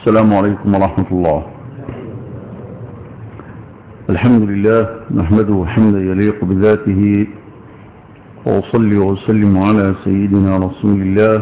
السلام عليكم ورحمة الله الحمد لله نحمده حمدا يليق بذاته وأصلي وأسلم على سيدنا رسول الله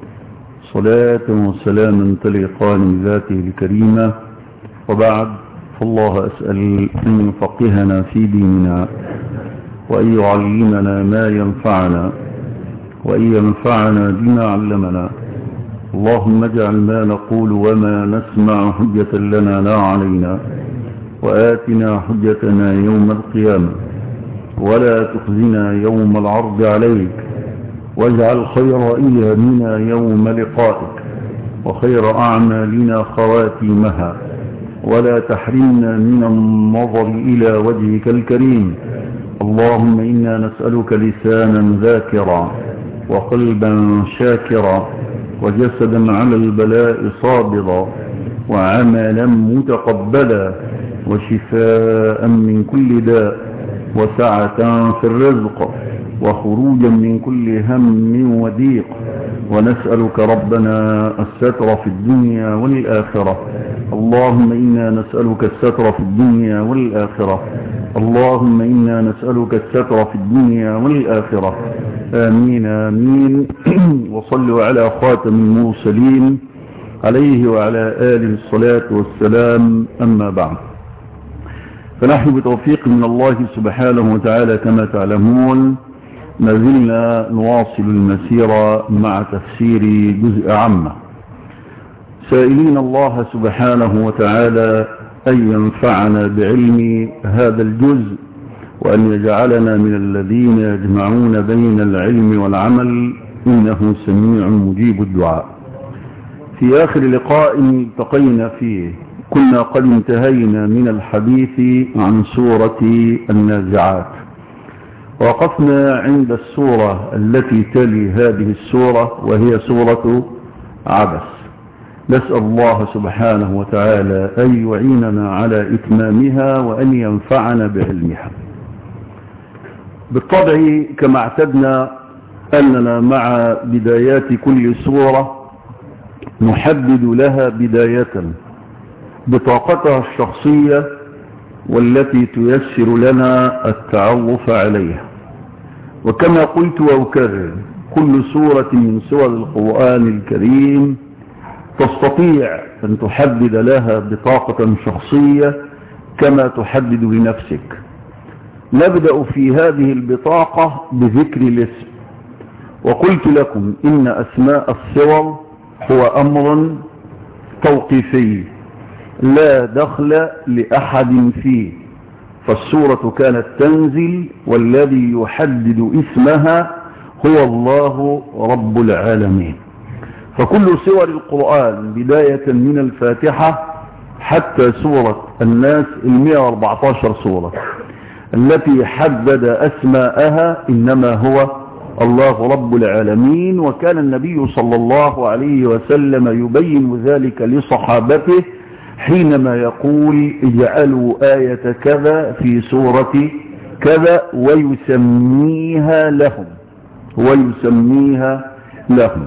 صلاة وسلاما تليقان بذاته الكريمة وبعد فالله أسأل أن يفقهنا في ديننا وأن يعلمنا ما ينفعنا وأن ينفعنا بما علمنا اللهم اجعل ما نقول وما نسمع حجة لنا لا علينا وآتنا حجتنا يوم القيامة ولا تخزنا يوم العرض عليك واجعل خير أيامنا يوم لقائك وخير أعمالنا خواتيمها ولا تحرمنا من النظر إلى وجهك الكريم اللهم إنا نسألك لسانا ذاكرا وقلبا شاكرا وجسدا على البلاء صابرا وعملا متقبلا وشفاء من كل داء وسعة في الرزق وخروجا من كل هم وضيق ونسألك ربنا الستر في الدنيا والآخرة اللهم إنا نسألك الستر في الدنيا والآخرة اللهم إنا نسألك الستر في الدنيا والآخرة آمين آمين وصلوا على خاتم المرسلين عليه وعلى آله الصلاة والسلام أما بعد فنحن بتوفيق من الله سبحانه وتعالى كما تعلمون ما زلنا نواصل المسيرة مع تفسير جزء عامة سائلين الله سبحانه وتعالى أن ينفعنا بعلم هذا الجزء وأن يجعلنا من الذين يجمعون بين العلم والعمل إنه سميع مجيب الدعاء في آخر لقاء التقينا فيه كنا قد انتهينا من الحديث عن سورة النازعات وقفنا عند السورة التي تلي هذه السورة وهي سورة عبس نسأل الله سبحانه وتعالى أن يعيننا على إتمامها وأن ينفعنا بعلمها بالطبع كما اعتدنا أننا مع بدايات كل سورة نحدد لها بداية بطاقتها الشخصية والتي تيسر لنا التعرف عليها وكما قلت وأكرر كل سورة من سور القرآن الكريم تستطيع أن تحدد لها بطاقة شخصية كما تحدد لنفسك نبدأ في هذه البطاقة بذكر الاسم وقلت لكم إن أسماء السور هو أمر توقيفي لا دخل لأحد فيه فالسورة كانت تنزل والذي يحدد اسمها هو الله رب العالمين فكل سور القرآن بداية من الفاتحة حتى سورة الناس المئة واربعتاشر سورة التي حدد أسماءها إنما هو الله رب العالمين وكان النبي صلى الله عليه وسلم يبين ذلك لصحابته حينما يقول اجعلوا آية كذا في سورة كذا ويسميها لهم ويسميها لهم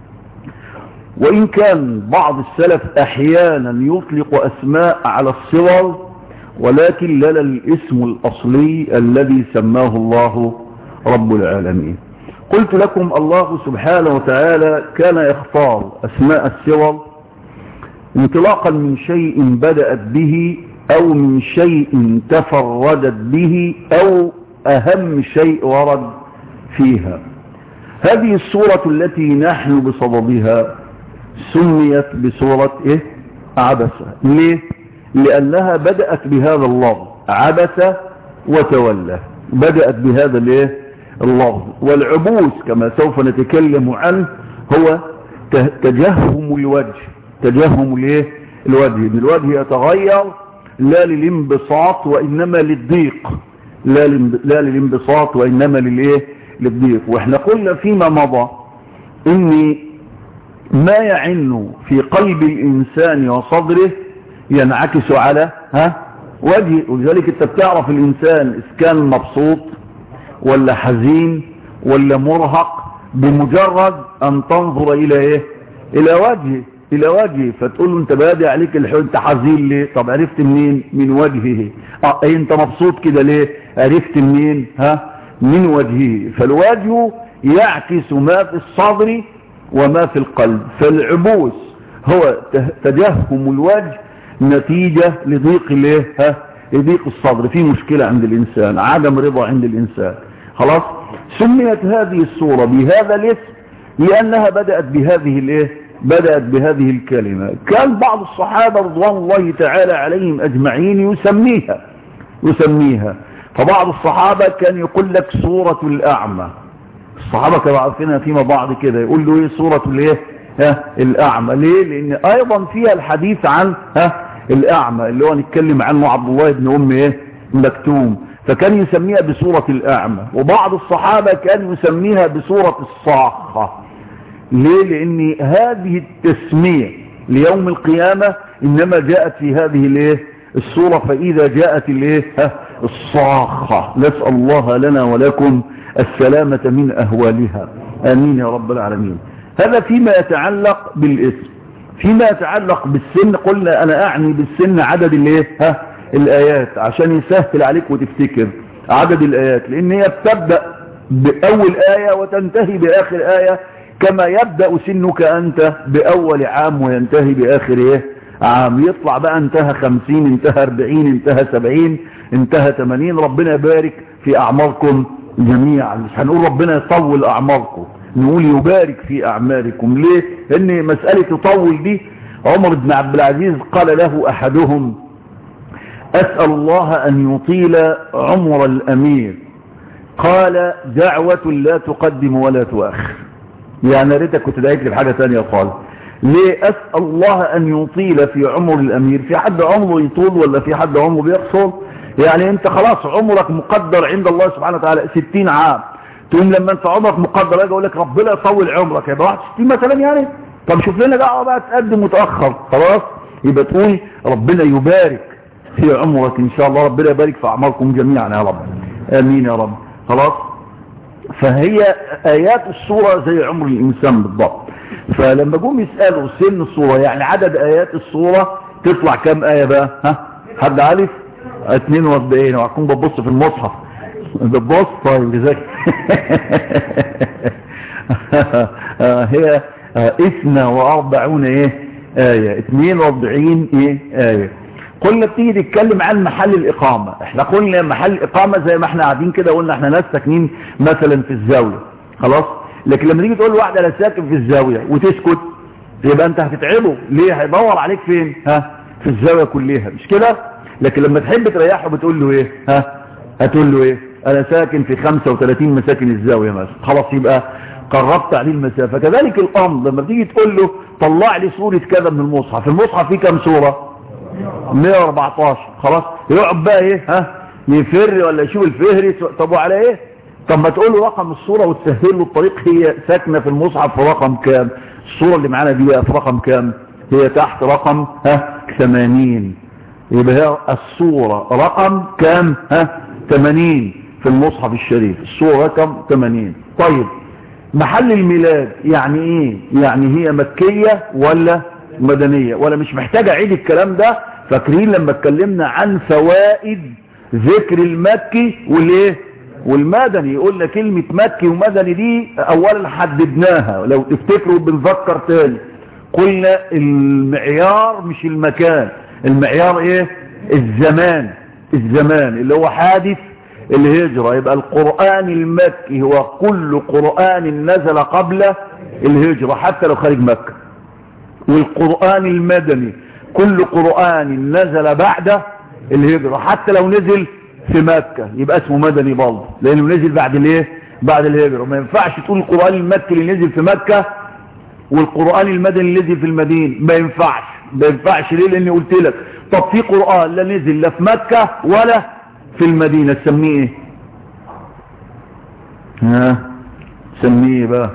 وإن كان بعض السلف أحيانا يطلق أسماء على الصور ولكن لنا الاسم الأصلي الذي سماه الله رب العالمين قلت لكم الله سبحانه وتعالى كان يختار أسماء السور انطلاقا من شيء بدأت به أو من شيء تفردت به أو أهم شيء ورد فيها هذه السورة التي نحن بصددها سميت بسورة إيه؟ عبسة ليه؟ لأنها بدأت بهذا اللفظ عبس وتولى بدأت بهذا الايه اللفظ والعبوس كما سوف نتكلم عنه هو تجهم الوجه تجهم الايه الوجه الوجه يتغير لا للانبساط وإنما للضيق لا لا للانبساط وإنما للايه للضيق واحنا قلنا فيما مضى ان ما يعن في قلب الإنسان وصدره ينعكس على ها وجهه ولذلك انت بتعرف الإنسان إذا كان مبسوط ولا حزين ولا مرهق بمجرد أن تنظر إلى إيه إلى وجهه الى وجهه فتقول له انت بادي عليك الحب انت حزين ليه طب عرفت منين من وجهه اه ايه انت مبسوط كده ليه عرفت منين ها من وجهه فالوجه يعكس ما في الصدر وما في القلب فالعبوس هو تجهم الوجه نتيجة لضيق الايه ها لضيق الصدر في مشكلة عند الانسان عدم رضا عند الانسان خلاص سميت هذه الصورة بهذا الاسم لانها بدأت بهذه الايه بدأت بهذه الكلمة كان بعض الصحابة رضوان الله تعالى عليهم اجمعين يسميها يسميها فبعض الصحابة كان يقول لك صورة الاعمى الصحابة كانوا عارفينها فيما بعض كده يقول له ايه صورة الايه ها الاعمى ليه لان ايضا فيها الحديث عن ها الاعمى اللي هو نتكلم عنه عبد الله بن ام ايه مكتوم فكان يسميها بصورة الاعمى وبعض الصحابة كان يسميها بصورة الصاخة ليه لان هذه التسمية ليوم القيامة انما جاءت في هذه الايه الصورة فاذا جاءت الايه ها الصاخة نسأل الله لنا ولكم السلامة من اهوالها امين يا رب العالمين هذا فيما يتعلق بالاسم فيما يتعلق بالسن قلنا انا اعني بالسن عدد الايه ها الايات عشان يسهل عليك وتفتكر عدد الايات لان هي بتبدأ باول اية وتنتهي باخر اية كما يبدأ سنك انت باول عام وينتهي باخر ايه عام يطلع بقى انتهى خمسين انتهى اربعين انتهى سبعين انتهى تمانين ربنا يبارك في اعماركم جميعا مش هنقول ربنا يطول اعماركم نقول يبارك في اعمالكم ليه لان مسألة يطول دي عمر بن عبد العزيز قال له احدهم اسأل الله ان يطيل عمر الامير قال دعوة لا تقدم ولا تؤخر يعني ريتك كنت دعيت لي بحاجة تانية خالص ليه اسأل الله ان يطيل في عمر الامير في حد عمره يطول ولا في حد عمره بيقصر يعني انت خلاص عمرك مقدر عند الله سبحانه وتعالى ستين عام تقوم لما انت عمرك مقدر اجي اقول لك ربنا يطول عمرك يبقى 61 مثلا يعني طب شوف لنا دعوه بقى تقدم متاخر خلاص يبقى تقول ربنا يبارك في عمرك ان شاء الله ربنا يبارك في اعماركم جميعا يا رب امين يا رب خلاص فهي ايات الصوره زي عمر الانسان بالضبط فلما جم يسالوا سن الصوره يعني عدد ايات الصوره تطلع كام ايه بقى ها حد عارف 42 وهكون ببص في المصحف بتبص طيب جزاك هي اثنى واربعون ايه آية اثنين واربعين ايه آية قلنا بتيجي تتكلم عن محل الاقامة احنا قلنا محل الاقامة زي ما احنا قاعدين كده قلنا احنا ناس ساكنين مثلا في الزاوية خلاص لكن لما تيجي تقول لواحد انا ساكن في الزاوية وتسكت يبقى انت هتتعبه ليه هيدور عليك فين ها في الزاوية كلها مش كده لكن لما تحب تريحه بتقول له ايه ها هتقول له ايه انا ساكن في 35 مساكن الزاوية مثلا خلاص يبقى قربت عليه المسافة كذلك الامر لما تيجي تقول له طلع لي صورة كذا من المصحف المصحف فيه كام صورة 114 خلاص يقعد بقى ايه ها يفر ولا يشوف الفهرس طب وعلى ايه طب ما تقول له رقم الصورة وتسهل له الطريق هي ساكنة في المصحف في رقم كام الصورة اللي معانا دي بقى في رقم كام هي تحت رقم ها 80 يبقى هي الصورة رقم كام ها 80 في المصحف الشريف الصورة رقم 80 طيب محل الميلاد يعني ايه يعني هي مكية ولا مدنية ولا مش محتاج اعيد الكلام ده فاكرين لما اتكلمنا عن فوائد ذكر المكي والايه والمدني قلنا كلمة مكي ومدني دي اولا حددناها لو تفتكروا بنذكر تاني قلنا المعيار مش المكان المعيار ايه الزمان الزمان اللي هو حادث الهجرة يبقى القرآن المكي هو كل قرآن نزل قبل الهجرة حتى لو خارج مكة والقرآن المدني كل قرآن نزل بعد الهجرة حتى لو نزل في مكة يبقى اسمه مدني برضه لانه نزل بعد الايه بعد الهجرة ما ينفعش تقول القرآن المكي اللي نزل في مكة والقرآن المدني اللي نزل في المدينة ما ينفعش ما ينفعش ليه لاني قلت لك طب في قرآن لا نزل لا في مكة ولا في المدينة تسميه ايه ها تسميه بقى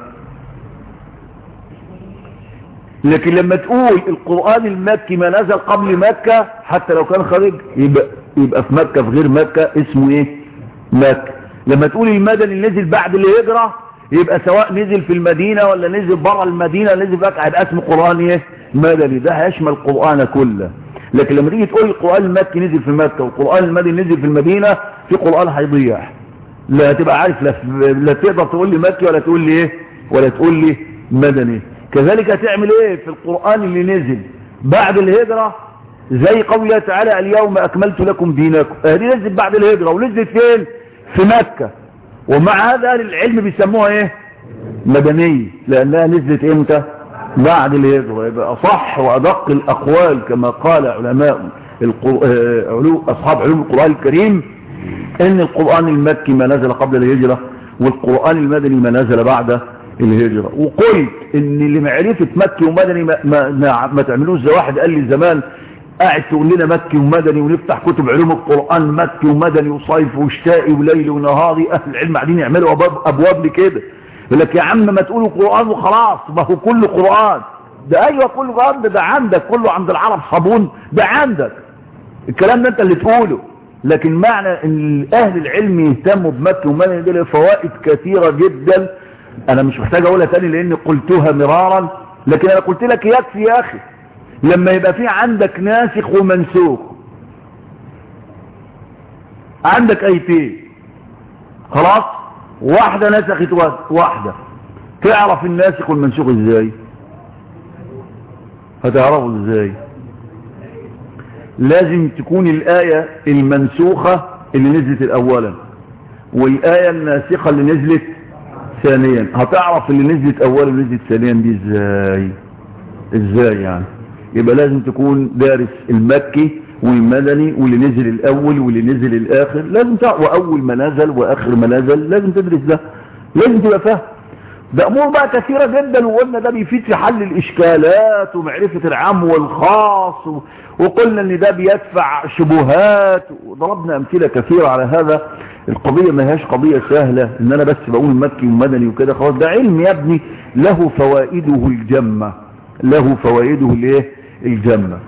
لكن لما تقول القرآن المكي ما نزل قبل مكة حتى لو كان خارج يبقى, يبقى في مكة في غير مكة اسمه ايه مكة لما تقول المدني اللي نزل بعد الهجرة يبقى سواء نزل في المدينة ولا نزل بره المدينة نزل بقى هيبقى اسمه قرآن ايه مدني ده هيشمل القرآن كله لكن لما تيجي تقول القرآن المكي نزل في مكة والقرآن المدني نزل في المدينة في قرآن هيضيع لا تبقى عارف لا, لا تقدر تقول لي مكي ولا تقول لي ايه ولا تقول لي مدني كذلك هتعمل ايه في القرآن اللي نزل بعد الهجرة زي قوله تعالى اليوم اكملت لكم دينكم هذه نزلت بعد الهجرة ونزلت فين في مكة ومع هذا اهل العلم بيسموها ايه مدنية لانها نزلت امتى بعد الهجرة يبقى صح وادق الاقوال كما قال علماء علوم اصحاب علوم القرآن الكريم ان القرآن المكي ما نزل قبل الهجرة والقرآن المدني ما نزل بعد الهجرة وقلت ان اللي معرفة مكي ومدني ما, ما, ما, ما تعملوش زي واحد قال لي زمان قاعد تقول لنا مكي ومدني ونفتح كتب علوم القرآن مكي ومدني وصيف وشتائي وليل ونهاري اهل العلم قاعدين يعملوا ابواب, أبواب لكده يقول لك يا عم ما تقولوا قرآن وخلاص ما هو كله قرآن ده ايوه كله قرآن ده, ده عندك كله عند العرب صابون ده عندك الكلام ده انت اللي تقوله لكن معنى ان اهل العلم يهتموا بمكي ومدني دي فوائد كثيرة جدا انا مش محتاج اقولها تاني لاني قلتها مرارا لكن انا قلت لك يكفي يا اخي لما يبقى في عندك ناسخ ومنسوخ عندك ايتين خلاص واحدة نسخت واحدة تعرف الناسخ والمنسوخ ازاي هتعرفه ازاي لازم تكون الآية المنسوخة اللي نزلت الأولا والآية الناسخة اللي نزلت ثانيا هتعرف اللي نزلت أولا ونزلت ثانيا دي ازاي ازاي يعني يبقى لازم تكون دارس المكي والمدني واللي نزل الأول واللي نزل الآخر لازم تعرف وأول ما نزل وآخر ما نزل لازم تدرس ده لازم تبقى فاهم ده أمور بقى كثيرة جدا وقلنا ده بيفيد في حل الإشكالات ومعرفة العام والخاص و... وقلنا ان ده بيدفع شبهات وضربنا امثلة كثيرة على هذا القضية ما هياش قضية سهلة ان انا بس بقول مكي ومدني وكده خلاص ده علم يا ابني له فوائده الجمة له فوائده الايه الجمة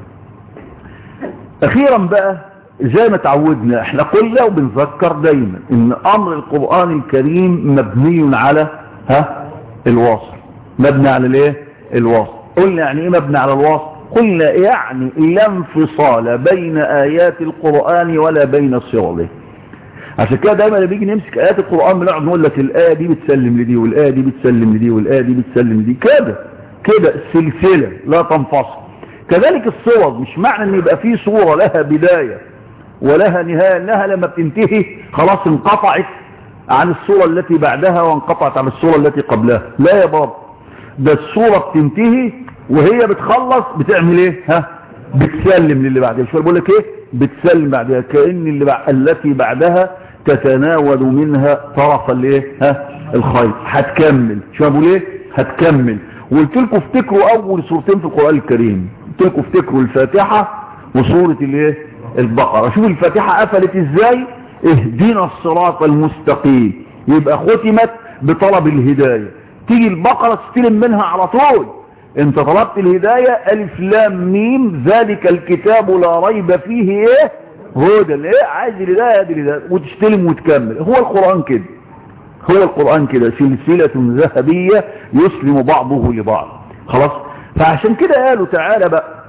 اخيرا بقى زي ما تعودنا احنا قلنا وبنذكر دايما ان امر القرآن الكريم مبني على ها الوصل مبني على الايه الوصل قلنا يعني ايه مبني على الوصل قلنا يعني لا انفصال بين آيات القرآن ولا بين صيغه عشان كده دايما لما بيجي نمسك آيات القرآن بنقعد نقول لك الآية دي بتسلم لدي والآية دي بتسلم لدي والآية دي بتسلم لدي كده كده سلسلة لا تنفصل كذلك الصور مش معنى ان يبقى في صورة لها بداية ولها نهاية انها لما بتنتهي خلاص انقطعت عن الصورة التي بعدها وانقطعت عن الصورة التي قبلها لا يا بابا ده الصورة بتنتهي وهي بتخلص بتعمل ايه ها بتسلم للي بعدها شويه بقول لك ايه بتسلم بعدها كأن اللي بعد التي بعدها تتناول منها طرف الايه ها الخيط هتكمل شو بقول ايه هتكمل وقلت لكم افتكروا اول سورتين في القران الكريم قلت لكم افتكروا الفاتحه وسوره الايه البقره شوف الفاتحه قفلت ازاي اهدنا الصراط المستقيم يبقى ختمت بطلب الهدايه تيجي البقره تستلم منها على طول انت طلبت الهداية الف لام ميم ذلك الكتاب لا ريب فيه ايه هدى ايه عايز الهداية هذه الهداية وتستلم وتكمل هو القرآن كده هو القرآن كده سلسلة ذهبية يسلم بعضه لبعض خلاص فعشان كده قالوا تعالى بقى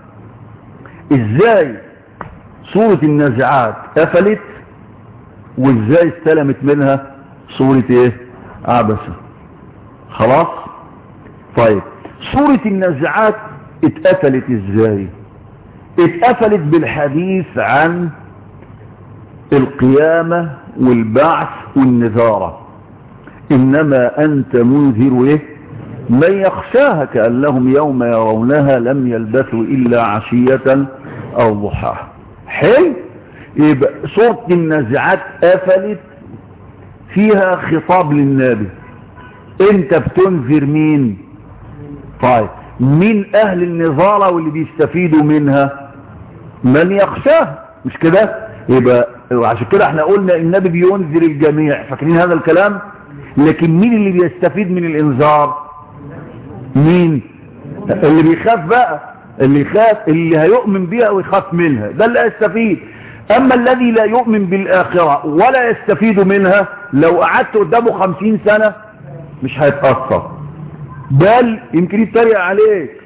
ازاي سورة النازعات قفلت وازاي استلمت منها سورة ايه عبسة خلاص طيب سورة النزعات اتقفلت ازاي اتقفلت بالحديث عن القيامة والبعث والنذارة انما انت منذر ايه من يخشاها كأنهم يوم يرونها لم يلبثوا الا عشية او ضحاها حلو يبقى سورة النزعات قفلت فيها خطاب للنبي انت بتنذر مين طيب مين اهل النظارة واللي بيستفيدوا منها من يخشاها مش كده يبقى عشان كده احنا قلنا النبي بينذر الجميع فاكرين هذا الكلام لكن مين اللي بيستفيد من الانذار مين اللي بيخاف بقى اللي يخاف اللي هيؤمن بها ويخاف منها ده اللي هيستفيد اما الذي لا يؤمن بالاخرة ولا يستفيد منها لو قعدت قدامه خمسين سنة مش هيتأثر بل يمكن يتريق عليك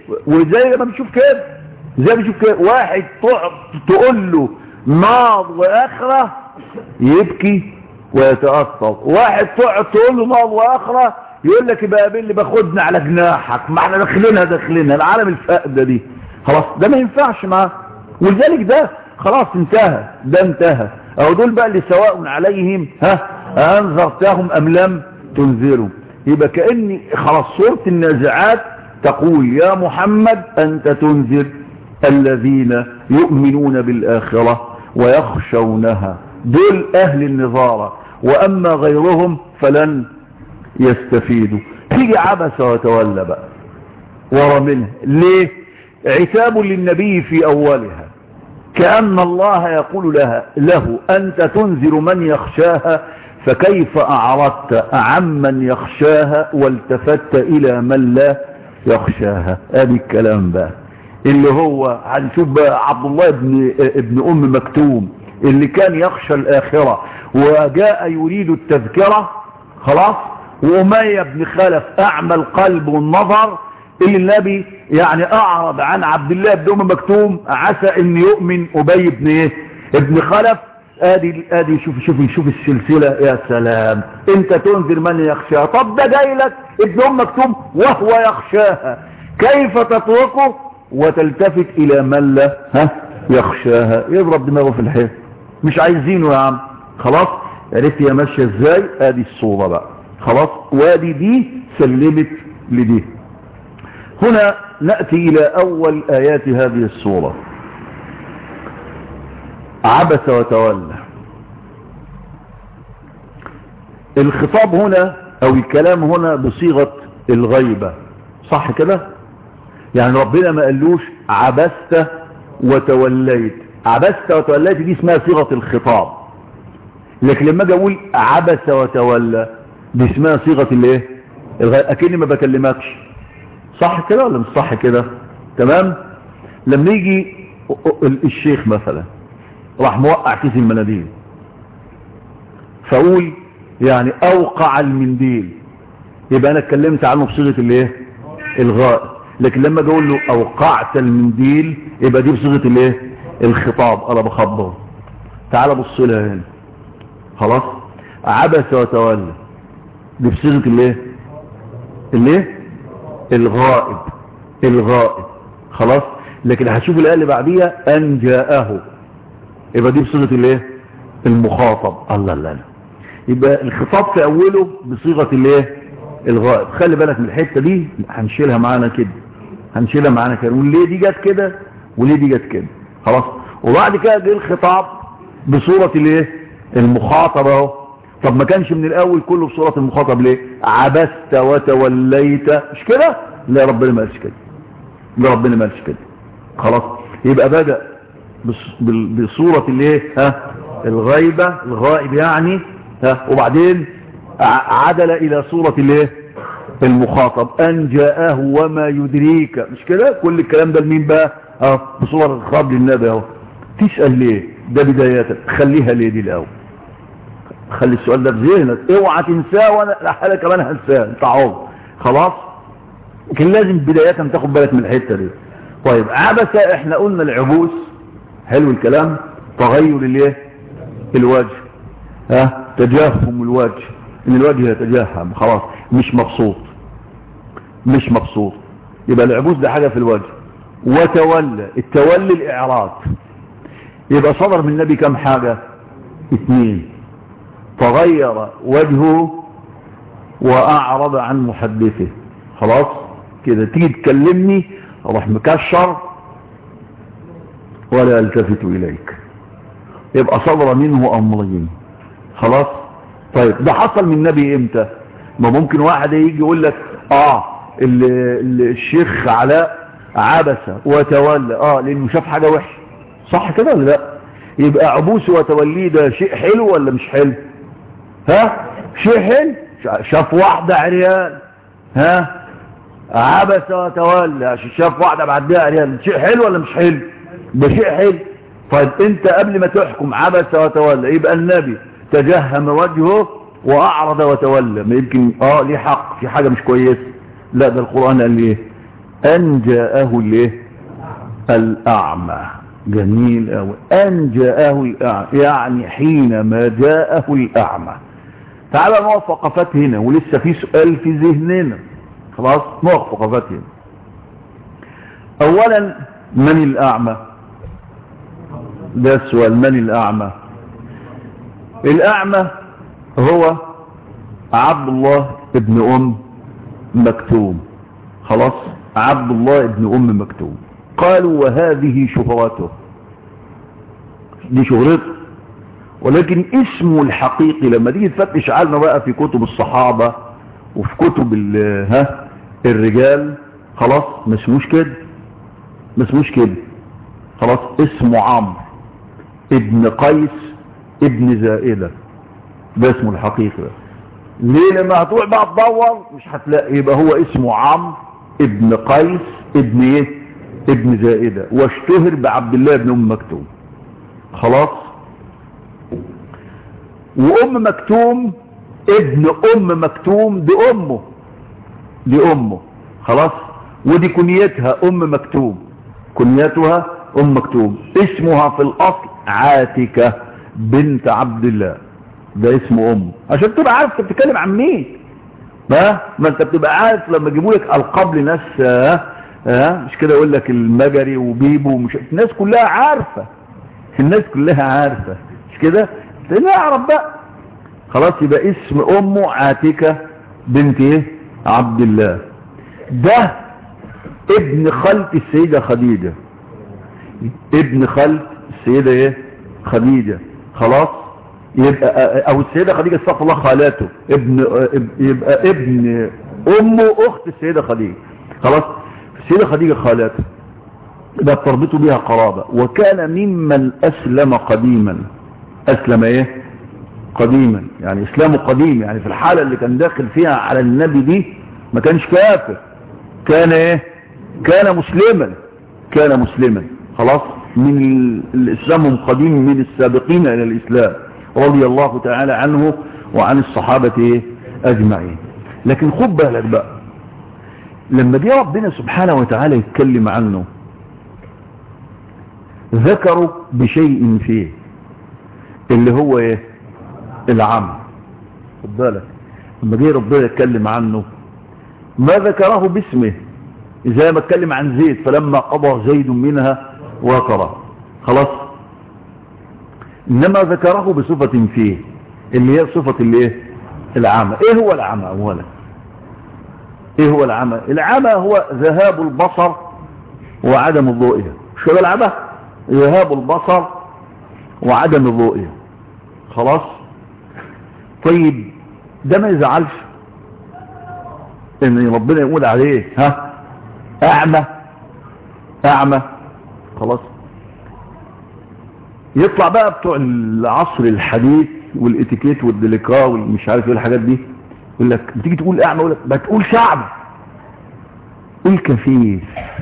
وزي لما بنشوف كده زي ما بنشوف كده واحد تقعد تقول له نار واخره يبكي ويتاثر واحد تقعد تقول له نار واخره يقول لك يبقى قابل لي باخدنا على جناحك ما احنا داخلينها داخلينها العالم الفقده دي خلاص ده ما ينفعش معاه ولذلك ده خلاص انتهى ده انتهى او دول بقى اللي سواء عليهم ها انذرتهم ام لم تنذروا يبقى كأن خلاص سورة النازعات تقول يا محمد انت تنذر الذين يؤمنون بالآخرة ويخشونها دول اهل النظارة واما غيرهم فلن يستفيدوا تيجي عبس وتولى بقى ورا منها ليه عتاب للنبي في اولها كأن الله يقول لها له أنت تنذر من يخشاها فكيف أعرضت عمن يخشاها والتفت إلى من لا يخشاها هذه الكلام بقى اللي هو هنشوف بقى عبد الله ابن, ابن أم مكتوم اللي كان يخشى الآخرة وجاء يريد التذكرة خلاص وأمية بن خلف أعمى القلب والنظر اللي النبي يعني اعرض عن عبد الله بن ام مكتوم عسى ان يؤمن ابي بن ايه ابن خلف ادي ادي شوف شوف شوف السلسله يا سلام انت تنذر من يخشاها طب ده جاي لك ابن ام مكتوم وهو يخشاها كيف تتركه وتلتفت الى من لا ها يخشاها يضرب دماغه في الحيط مش عايزينه يا عم خلاص عرفت هي ماشيه ازاي ادي الصوره بقى خلاص وادي دي سلمت لدي هنا نأتي إلى أول آيات هذه السورة عبس وتولى الخطاب هنا أو الكلام هنا بصيغة الغيبة صح كده يعني ربنا ما قالوش عبست وتوليت عبست وتوليت دي اسمها صيغة الخطاب لكن لما اجي اقول عبس وتولى دي اسمها صيغة الايه الغيبة اكني ما بكلمكش صح كده ولا مش صح كده تمام لما يجي الشيخ مثلا راح موقع كيس المناديل فاقول يعني اوقع المنديل يبقى انا اتكلمت عنه بصيغه الايه الغائب لكن لما اجي اقول له اوقعت المنديل يبقى دي بصيغه الايه الخطاب انا بخبر تعال بص لها هنا خلاص عبس وتولى دي بصيغه الايه الايه الغائب الغائب خلاص لكن هتشوف الايه اللي بعديها ان جاءه يبقى دي بصيغه الايه المخاطب الله لا لا يبقى الخطاب في اوله بصيغه الايه الغائب خلي بالك من الحته دي هنشيلها معانا كده هنشيلها معانا كده وليه دي جت كده وليه دي جت كده خلاص وبعد كده جه الخطاب بصوره الايه المخاطب اهو طب ما كانش من الاول كله بصورة المخاطب ليه عبست وتوليت مش كده لا ربنا ما قالش كده لا ربنا ما قالش كده خلاص يبقى بدأ بصورة الايه ها الغيبة الغائب يعني ها وبعدين عدل الى صورة الايه المخاطب ان جاءه وما يدريك مش كده كل الكلام ده لمين بقى اه بصورة الخطاب للنبي اهو تسأل ليه ده بداية خليها ليه دي الاول خلي السؤال ده في ذهنك اوعى تنساه وانا انا كمان هنساه انت عوض خلاص لكن لازم بداية تاخد بالك من الحته دي طيب عبس احنا قلنا العبوس حلو الكلام تغير الايه الوجه ها تجهم الوجه ان الوجه يتجهم خلاص مش مبسوط مش مبسوط يبقى العبوس ده حاجه في الوجه وتولى التولي الاعراض يبقى صدر من النبي كم حاجه اثنين تغير وجهه واعرض عن محدثه خلاص كده تيجي تكلمني اروح مكشر ولا التفت اليك يبقى صدر منه امرين خلاص طيب ده حصل من النبي امتى ما ممكن واحد يجي يقول لك اه اللي اللي الشيخ علاء عبس وتولى اه لانه شاف حاجه وحشه صح كده ولا لا يبقى عبوسه وتوليه ده شيء حلو ولا مش حلو ها شيء حلو شاف واحده عريان ها عبس وتولى عشان شاف واحده بعدها عريان شيء حلو ولا مش حلو ده شيء حلو طيب انت قبل ما تحكم عبس وتولى يبقى النبي تجهم وجهه واعرض وتولى ما يمكن اه ليه حق في حاجه مش كويسه لا ده القران قال لي ايه أن جاءه الايه الأعمى جميل أوي أن جاءه الأعمى يعني حينما جاءه الأعمى تعال نقف وقفات هنا ولسه في سؤال في ذهننا خلاص نقف وقفات هنا أولا من الأعمى ده السؤال من الأعمى الأعمى هو عبد الله ابن أم مكتوم خلاص عبد الله ابن أم مكتوم قالوا وهذه شهرته دي شهرته ولكن اسمه الحقيقي لما تيجي تفتش عنه بقى في كتب الصحابة وفي كتب ها الرجال خلاص ما اسموش كده ما اسموش كده خلاص اسمه عمرو ابن قيس ابن زائدة ده اسمه الحقيقي بقى. ليه لما هتروح بقى تدور مش هتلاقي يبقى هو اسمه عمرو ابن قيس ابن ايه ابن زائدة واشتهر بعبد الله بن ام مكتوم خلاص وام مكتوم ابن ام مكتوم دي امه دي امه خلاص ودي كنيتها ام مكتوم كنيتها ام مكتوم اسمها في الاصل عاتكة بنت عبد الله ده اسمه امه عشان تبقى عارف انت بتتكلم عن مين ما ما انت بتبقى عارف لما يجيبوا لك القاب لناس ها ها مش كده يقول لك المجري وبيبو ومش الناس كلها عارفه الناس كلها عارفه مش كده نعرف بقى خلاص يبقى اسم امه عاتكة بنت ايه عبد الله ده ابن خالة السيدة خديجة ابن خالة السيدة ايه خديجة خلاص يبقى او السيدة خديجة استغفر الله خالاته ابن يبقى ابن امه اخت السيدة خديجة خلاص السيدة خديجة خالاته ده تربطوا بها قرابة وكان ممن اسلم قديما اسلم ايه قديما يعني اسلامه قديم يعني في الحالة اللي كان داخل فيها على النبي دي ما كانش كافر كان ايه كان مسلما كان مسلما خلاص من الاسلام قديم من السابقين الى الاسلام رضي الله تعالى عنه وعن الصحابة ايه اجمعين لكن خد بالك بقى لما جه ربنا سبحانه وتعالى يتكلم عنه ذكروا بشيء فيه اللي هو ايه العم خد بالك لما جه ربنا يتكلم عنه ما ذكره باسمه زي ما اتكلم عن زيد فلما قضى زيد منها وقرا خلاص انما ذكره بصفة فيه اللي هي صفة الايه العمى ايه هو العمى اولا ايه هو العمى العمى هو ذهاب البصر وعدم الرؤية شو ده العمى ذهاب البصر وعدم الرؤية خلاص طيب ده ما يزعلش ان ربنا يقول عليه ها اعمى اعمى خلاص يطلع بقى بتوع العصر الحديث والاتيكيت والديليكا والمش عارف ايه الحاجات دي يقول لك بتيجي تقول اعمى يقول لك ما تقول شعب قول كفيف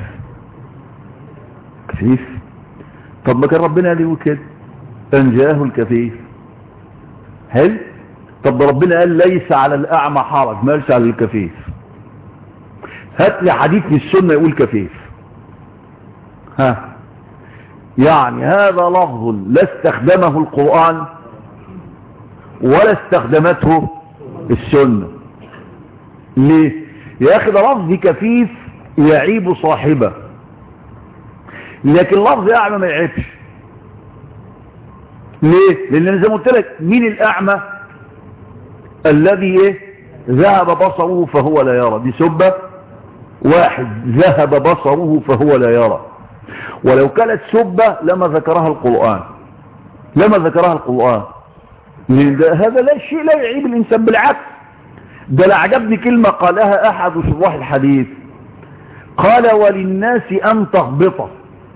كفيف طب ما كان ربنا قال يقول كده ان جاءه الكفيف هل طب ربنا قال ليس على الاعمى حرج ما قالش على الكفيف هات لي حديث في السنه يقول كفيف ها يعني هذا لفظ لا استخدمه القرآن ولا استخدمته السنة ليه يا اخي ده لفظ كفيف يعيب صاحبه لكن لفظ اعمى ما يعيبش ليه لان زي ما قلت لك مين الاعمى الذي ايه ذهب بصره فهو لا يرى دي سبة واحد ذهب بصره فهو لا يرى ولو كانت سبة لما ذكرها القرآن لما ذكرها القرآن هذا لا شيء لا يعيب الإنسان بالعكس ده لا عجبني كلمة قالها أحد شراح الحديث قال وللناس أن تهبط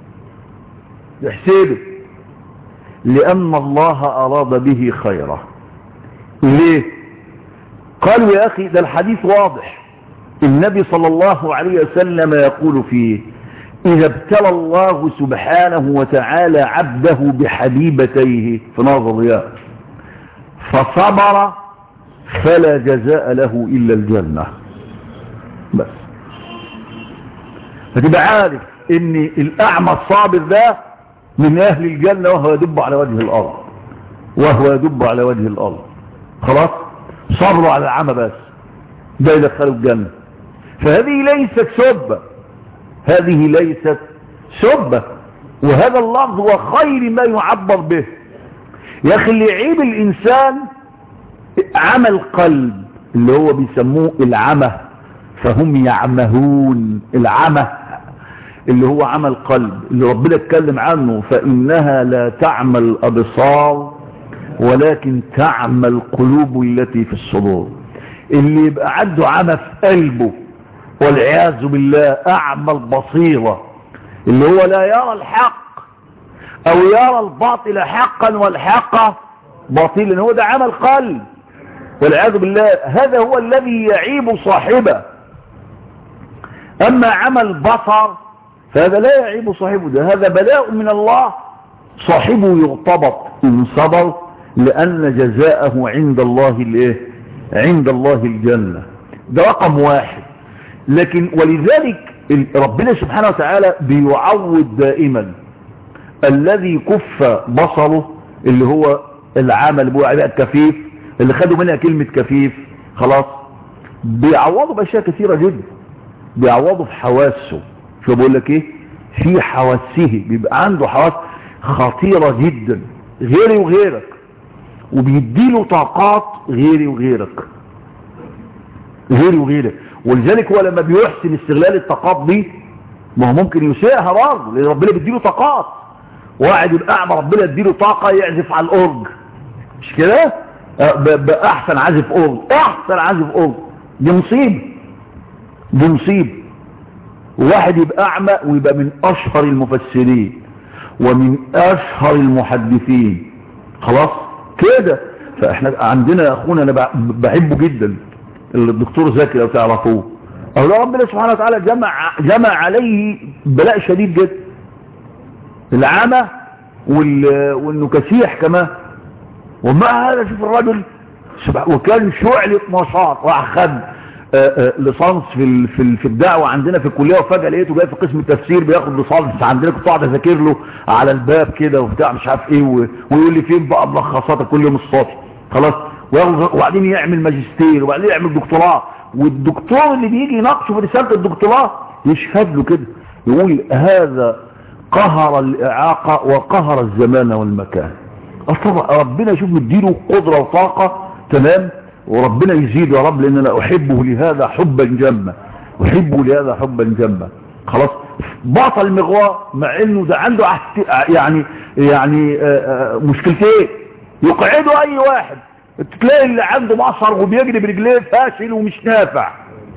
يحسبه لأن الله أراد به خيرا ليه قالوا يا أخي ده الحديث واضح النبي صلى الله عليه وسلم يقول فيه إذا ابتلى الله سبحانه وتعالى عبده بحبيبتيه في نار ضياء فصبر فلا جزاء له إلا الجنة بس فتبقى عارف ان الاعمى الصابر ده من اهل الجنة وهو يدب على وجه الارض وهو يدب على وجه الارض خلاص صبروا على العمى بس ده يدخلوا الجنة فهذه ليست سبة هذه ليست سبة وهذا اللفظ هو خير ما يعبر به يا اخي اللي يعيب الانسان عمى القلب اللي هو بيسموه العمى فهم يعمهون العمى اللي هو عمى القلب اللي ربنا اتكلم عنه فإنها لا تعمى الأبصار ولكن تعمى القلوب التي في الصدور اللي يبقى عنده عمى في قلبه والعياذ بالله أعمى البصيرة اللي هو لا يرى الحق أو يرى الباطل حقا والحق باطلا هو ده عمى القلب والعياذ بالله هذا هو الذي يعيب صاحبه أما عمى البصر فهذا لا يعيب صاحبه ده هذا بلاء من الله صاحبه يغتبط إن صبر لأن جزاءه عند الله الايه عند الله الجنة ده رقم واحد لكن ولذلك ربنا سبحانه وتعالى بيعود دائما الذي كف بصره اللي هو العمل اللي بقى الكفيف اللي خدوا منها كلمة كفيف خلاص بيعوضوا بأشياء كثيرة جدا بيعوضوا في حواسه شو بقول لك ايه في حواسه بيبقى عنده حواس خطيرة جدا غيري وغيرك وبيديله طاقات غيري وغيرك غيري وغيرك ولذلك هو لما بيحسن استغلال الطاقات دي ما هو ممكن يسيئها برضه لان ربنا بيديله طاقات واحد يبقى اعمى ربنا يديله طاقة يعزف على الاورج مش كده باحسن عازف اورج احسن عازف اورج دي مصيبه دي مصيبه واحد يبقى اعمى ويبقى من اشهر المفسرين ومن اشهر المحدثين خلاص كده فاحنا عندنا اخونا انا بحبه جدا الدكتور زكي لو تعرفوه او ربنا سبحانه وتعالى جمع جمع عليه بلاء شديد جدا العمى وانه كسيح كمان ومع هذا شوف الرجل وكان شعلة نشاط راح خد لصانس في في في الدعوه عندنا في الكليه وفجاه لقيته جاي في قسم التفسير بياخد لصانس عندنا كنت قاعد اذاكر له على الباب كده وبتاع مش عارف ايه ويقول لي فين بقى ملخصاتك كل يوم الصبح خلاص وبعدين يعمل ماجستير وبعدين يعمل دكتوراه والدكتور اللي بيجي يناقشه في رساله الدكتوراه يشهد له كده يقول هذا قهر الاعاقه وقهر الزمان والمكان طبعا ربنا شوف مديله قدره وطاقه تمام وربنا يزيد يا رب لان انا احبه لهذا حبا جما احبه لهذا حبا جما خلاص بطل مغوار مع انه ده عنده يعني يعني مشكلتين يقعدوا اي واحد تلاقي اللي عنده مصر وبيجري برجليه فاشل ومش نافع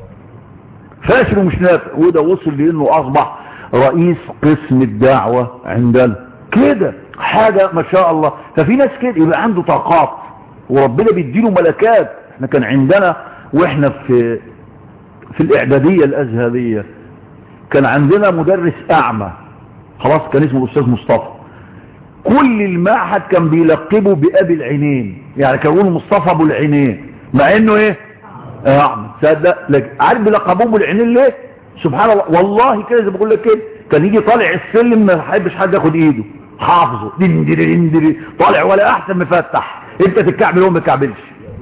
فاشل ومش نافع وده وصل لانه اصبح رئيس قسم الدعوة عندنا كده حاجة ما شاء الله ففي ناس كده يبقى عنده طاقات وربنا بيديله ملكات احنا كان عندنا واحنا في في الاعدادية الازهرية كان عندنا مدرس اعمى خلاص كان اسمه الاستاذ مصطفى كل المعهد كان بيلقبه بابي العينين يعني كان يقولوا مصطفى ابو العينين مع انه ايه اعمى تصدق لكن عارف بيلقبوه ابو العينين ليه سبحان الله والله كده زي ما بقول لك كده كان يجي طالع السلم ما يحبش حد ياخد ايده حافظه دندري دندري طالع ولا احسن مفتح انت تتكعبل هو ما تكعبلش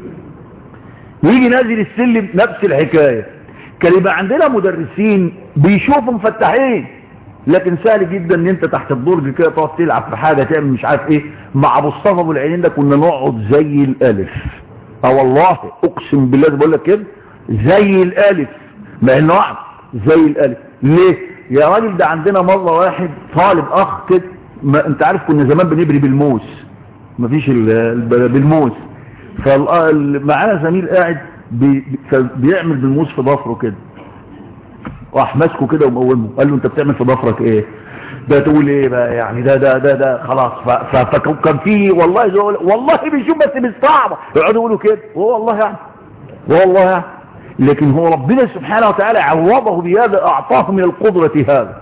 يجي نازل السلم نفس الحكاية كان يبقى عندنا مدرسين بيشوفوا مفتحين لكن سهل جدا ان انت تحت الدرج كده تقعد تلعب في حاجة تعمل مش عارف ايه مع مصطفى ابو العينين ده كنا نقعد زي الالف اه والله اقسم بالله بقول لك كده زي الالف مع انه واحد زي الالف ليه يا راجل ده عندنا مرة واحد طالب اخ كده ما انت عارف كنا زمان بنبري بالموس مفيش بالموس فمعانا زميل قاعد بي بيعمل بالموس في ضفره كده راح ماسكه كده ومقومه قال له انت بتعمل في ضفرك ايه ده تقول ايه بقى يعني ده ده ده ده خلاص فكان في والله والله بيشوف بس بالصعبه يقعدوا يقولوا كده وهو والله يعني والله يعني لكن هو ربنا سبحانه وتعالى عوضه بهذا اعطاه من القدرة هذا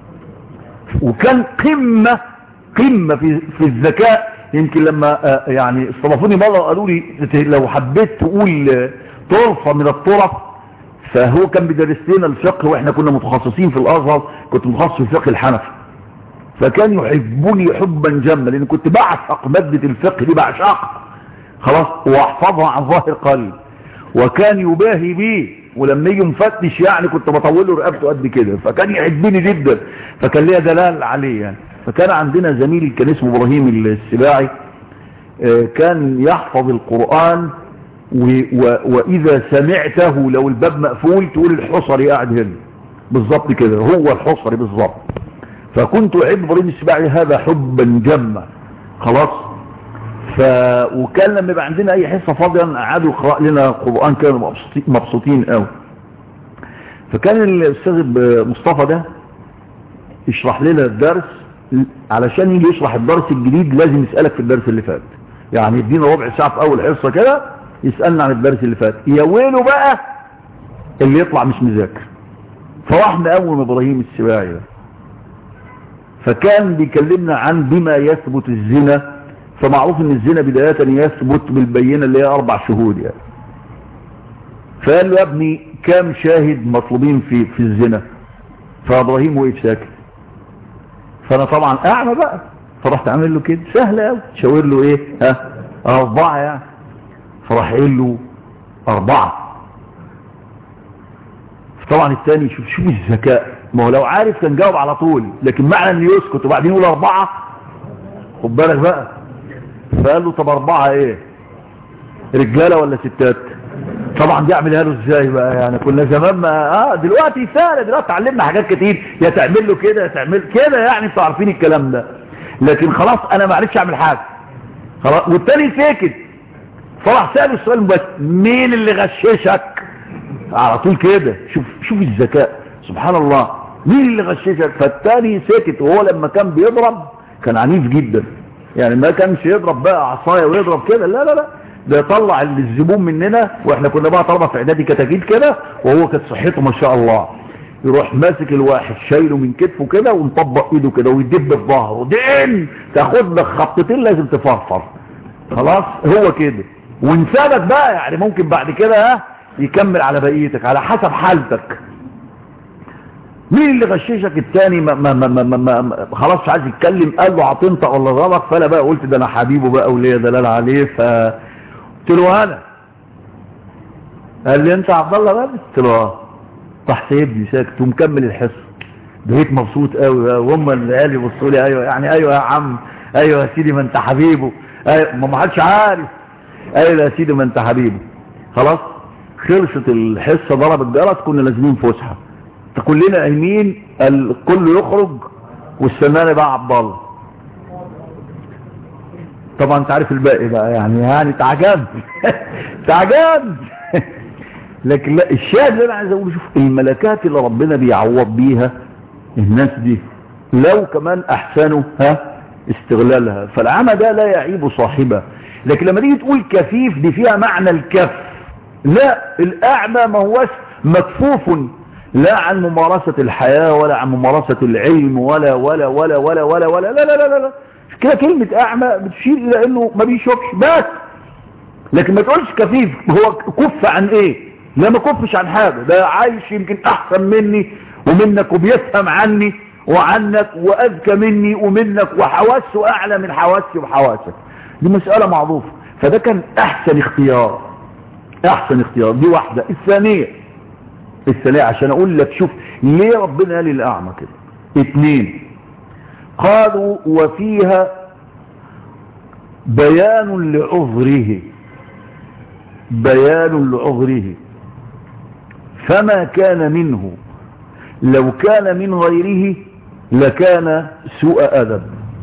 وكان قمة قمة في, في الذكاء يمكن لما يعني استضافوني مرة قالوا لي لو حبيت تقول طرفة من الطرف فهو كان بيدرس لنا الفقه واحنا كنا متخصصين في الازهر كنت متخصص في الفقه الحنفي فكان يحبني حبا جما لان كنت بعشق مادة الفقه دي بعشقها خلاص واحفظها عن ظاهر قلب وكان يباهي بي ولما يجي مفتش يعني كنت بطول له رقبته قد كده فكان يحبني جدا فكان ليا دلال عليه يعني فكان عندنا زميل كان اسمه ابراهيم السباعي كان يحفظ القرآن و و وإذا سمعته لو الباب مقفول تقول الحصري قاعد هنا بالظبط كده هو الحصري بالظبط فكنت أحب إبراهيم السباعي هذا حبا جما خلاص ف وكان لما يبقى عندنا أي حصة فاضية قعدوا يقرأ لنا قرآن كانوا مبسوطين قوي فكان الأستاذ مصطفى ده يشرح لنا الدرس علشان يجي يشرح الدرس الجديد لازم يسألك في الدرس اللي فات يعني يدينا ربع ساعة في أول حصة كده يسألنا عن الدرس اللي فات يا ويله بقى اللي يطلع مش مذاكر فراح مقوم إبراهيم السباعي فكان بيكلمنا عن بما يثبت الزنا فمعروف ان الزنا بداية يثبت بالبينة اللي هي أربع شهود يعني فقال له يا ابني كام شاهد مطلوبين في في الزنا فإبراهيم وقف ساكت فأنا طبعا أعمى بقى فرحت عامل له كده سهل قوي شاور له ايه ها اربعة يعني فراح قايل له اربعة طبعا الثاني شوف شوف الذكاء ما هو لو عارف كان جاوب على طول لكن معنى انه يسكت وبعدين يقول اربعة خد بالك بقى فقال له طب اربعة ايه رجالة ولا ستات طبعا دي اعملها له ازاي بقى يعني كنا زمان ما اه دلوقتي سهله دلوقتي اتعلمنا حاجات كتير يا تعمل له كده يا تعمل كده يعني انتوا عارفين الكلام ده لكن خلاص انا ما عرفتش اعمل حاجه خلاص والتاني ساكت فراح سأله السؤال بس مين اللي غششك على طول كده شوف شوف الذكاء سبحان الله مين اللي غششك فالتاني ساكت وهو لما كان بيضرب كان عنيف جدا يعني ما كانش يضرب بقى عصايه ويضرب كده لا لا لا ده يطلع الزبون مننا واحنا كنا بقى طلبه في اعدادي كتاكيد كده وهو كانت صحته ما شاء الله يروح ماسك الواحد شايله من كتفه كده ونطبق ايده كده ويدب في ظهره دين تاخد لك خبطتين لازم تفرفر خلاص هو كده ونسابك بقى يعني ممكن بعد كده ها يكمل على بقيتك على حسب حالتك مين اللي غششك التاني ما ما ما ما ما ما خلاص مش عايز يتكلم قال له عطنطق ولا غلط فانا بقى قلت ده انا حبيبه بقى وليا دلال عليه ف قلت له انا قال لي انت عبد الله بقى قلت له اه راح سايبني ساكت ومكمل الحصه بقيت مبسوط قوي بقى وهم العيال يبصوا لي ايوه يعني ايوه يا عم ايوه يا سيدي ما انت حبيبه ايوه ما حدش عارف ايوه يا سيدي ما انت حبيبه خلاص خلصت الحصه ضرب الجرس كنا لازمين فسحه كلنا قايمين الكل يخرج واستناني بقى عبد الله طبعا انت عارف الباقي بقى يعني يعني تعجبت تعجبت لكن لا الشاهد اللي انا عايز اقوله شوف الملكات اللي ربنا بيعوض بيها الناس دي لو كمان احسنوا ها استغلالها فالعمى ده لا يعيب صاحبه لكن لما تيجي تقول كفيف دي فيها معنى الكف لا الاعمى ما هوش مكفوف لا عن ممارسة الحياة ولا عن ممارسة العلم ولا ولا ولا ولا ولا ولا لا لا لا لا, لا. كده كلمة اعمى بتشير الى انه ما بيشوفش بس لكن ما تقولش كفيف هو كف عن ايه لا ما كفش عن حاجة ده عايش يمكن احسن مني ومنك وبيفهم عني وعنك واذكى مني ومنك وحواسه اعلى من حواسي وحواسك دي مسألة معروفة فده كان احسن اختيار احسن اختيار دي واحدة الثانية الثانية عشان اقول لك شوف ليه ربنا قال الاعمى كده اتنين قالوا وفيها بيان لعذره بيان لعذره فما كان منه لو كان من غيره لكان سوء أدب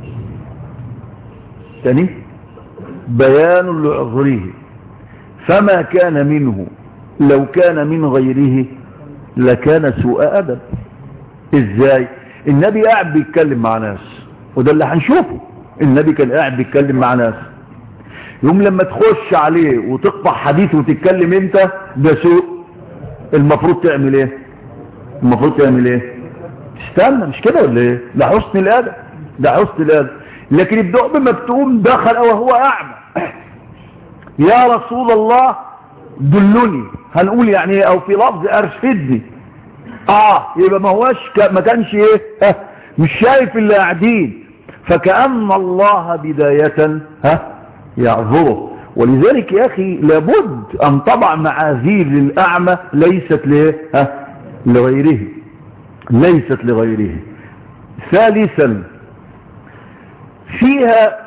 ثاني بيان لعذره فما كان منه لو كان من غيره لكان سوء أدب ازاي النبي قاعد بيتكلم مع ناس وده اللي هنشوفه النبي كان قاعد بيتكلم مع ناس يوم لما تخش عليه وتقطع حديث وتتكلم انت ده سوء المفروض تعمل ايه المفروض تعمل ايه استنى مش كده ولا ايه ده حسن الادب ده حسن الادب لكن الدؤب مكتوم دخل وهو اعمى يا رسول الله دلني هنقول يعني ايه او في لفظ ارشدني اه يبقى ما هوش ك... ما كانش ايه ها مش شايف اللي قاعدين فكأن الله بداية ها يعذره ولذلك يا اخي لابد ان تضع معاذير للاعمى ليست ليه ها لغيره ليست لغيره ثالثا فيها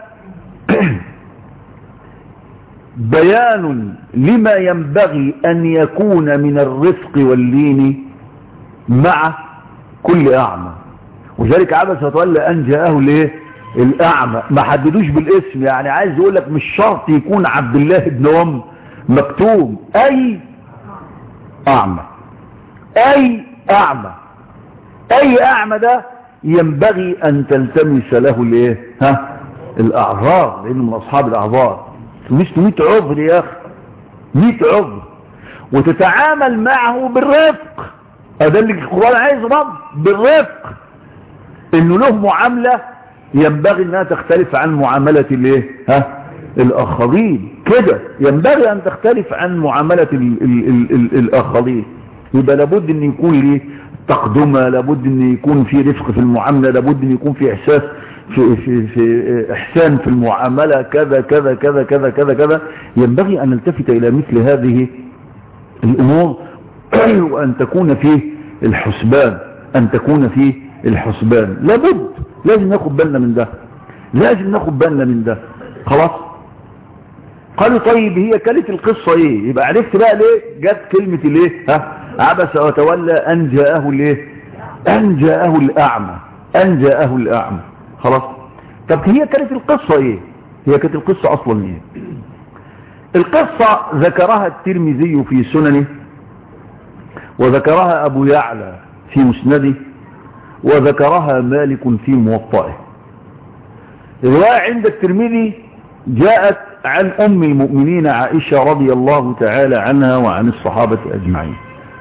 بيان لما ينبغي أن يكون من الرفق واللين مع كل أعمى وذلك عبس وتولى أن جاءه ليه الأعمى ما حددوش بالاسم يعني عايز يقول لك مش شرط يكون عبد الله بن أم مكتوب أي أعمى أي أعمى أي أعمى ده ينبغي أن تلتمس له الايه ها الأعذار لأنه من أصحاب الأعذار مش 100 عذر يا أخي 100 عذر وتتعامل معه بالرفق هذا اللي القرآن عايز رب بالرفق انه له معاملة ينبغي انها تختلف عن معاملة الايه ها الاخرين كده ينبغي ان تختلف عن معاملة ال ال ال ال الاخرين يبقى لابد ان يكون ليه تقدمة لابد ان يكون في رفق في المعاملة لابد ان يكون في احساس في, في, في احسان في المعاملة كذا كذا كذا كذا كذا كذا ينبغي ان نلتفت الى مثل هذه الامور وان تكون فيه الحسبان ان تكون فيه الحسبان لابد لازم ناخد بالنا من ده لازم ناخد بالنا من ده خلاص قالوا طيب هي كانت القصة ايه يبقى عرفت بقى ليه جت كلمة الايه ها عبس وتولى ان جاءه الايه ان جاءه الاعمى ان جاءه الاعمى خلاص طب هي كانت القصة ايه هي كانت القصة اصلا ايه القصة ذكرها الترمذي في سننه وذكرها ابو يعلى في مسنده وذكرها مالك في موطئه الرواية عند الترمذي جاءت عن أم المؤمنين عائشة رضي الله تعالى عنها وعن الصحابة أجمعين